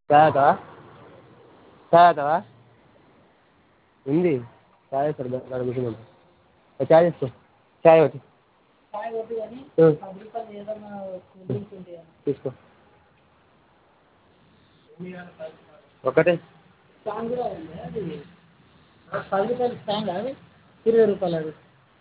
చాయ్ తాగుతావా చాయ్ తాగుతావా ఉంది చాయ్ ఇస్తారు అక్కడ కూర్చోమను ఒక చాయ్ తీసుకో చాయ్ ఒకటి తీసుకో ఒకటి పది రూపాయలు స్టాండ్ అది ఇరవై రూపాయలు అది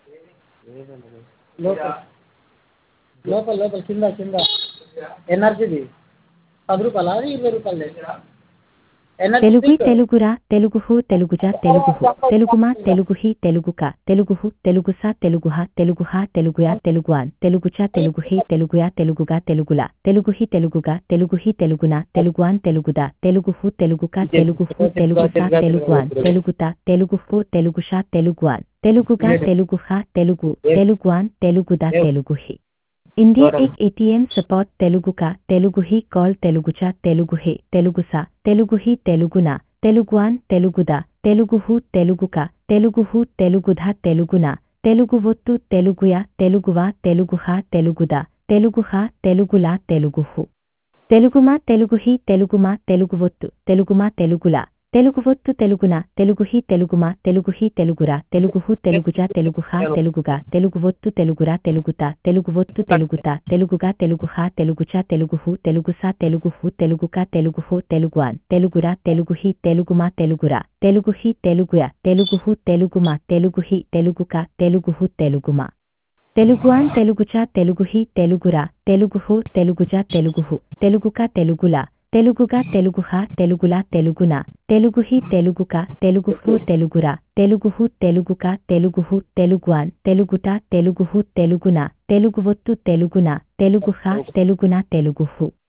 లోపల లోపల లోపల కింద కింద ఎనర్జీది పది రూపాయలు అది ఇరవై రూపాయలు తెలుగు తెలుగురా తెలుగుహు తెలుగుజ తెలుగుహు తెలుగుమా తెలుగుహి తెలుగుక తెలుగుహు తెలుగుసా తెలుగుహ తెలుగుహ తెలుగుయా తెలుగువాన్ తెలుగుచ తెలుగుహి తెలుగుయా తెలుగుగా తెలుగుల తెలుగుహి తెలుగుగా తెలుగుహి తెలుగున తెలుగువాన్ తెలుగుదా తెలుగుహు తెలుగుక తెలుగుహు తెలుగుసా తెలుగువాన్ తెలుగుత తెలుగుహు తెలుగుషా తెలుగువాన్ తెలుగుగా తెలుగుహ తెలుగు తెలుగువాన్ తెలుగుదా తెలుగుహి इंडिया एक एटीएम सपोर्ट तेलुगु का तेलुगु ही कॉल तेलुगुचा तेलुगु हे तेलुगुसा तेलुगु ही तेलुगुना तेलुगुआन तेलुगुदा तेलुगुहु तेलुगुका तेलुगुहु तेलुगुधा तेलुगुना తెలుగువొత్తు తెలుగుయా తెలుగువా తెలుగుహా తెలుగుదా తెలుగుహా తెలుగులా తెలుగుహు తెలుగుమా తెలుగుహి తెలుగుమా తెలుగువొత్తు తెలుగుమా తెలుగులా తెలుగువొత్తు తెలుగున తెలుగుహి తెలుగుమా తెలుగుహి తెలుగురా తెలుగుహు తెలుగుజా తెలుగుహా తెలుగుగా తెలుగువొత్తు తెలుగురా తెలుగుతా తెలుగువొత్తు తెలుగుతా తెలుగుగా తెలుగుహా తెలుగుచా తెలుగుహు తెలుగుసా తెలుగుహు తెలుగుక తెలుగుహు తెలుగువాన్ తెలుగురా తెలుగుహి తెలుగుమా తెలుగురా తెలుగుహి తెలుగుయా తెలుగుహు తెలుగుమా తెలుగుహి తెలుగుక తెలుగుహు తెలుగుమా తెలుగువాన్ తెలుగుచా తెలుగుహి తెలుగురా తెలుగుహు తెలుగుజా తెలుగుహు తెలుగుక తెలుగులా తెలుగుగా తెలుగుహ తెలుగులా తెలుగున తెలుగుహి తెలుగుక తెలుగుహు తెలుగురా తెలుగుహు తెలుగుక తెలుగుహు తెలుగువాన్ తెలుగుట తెలుగుహు తెలుగున తెలుగువొత్తు తెలుగున తెలుగుహ తెలుగున తెలుగుహు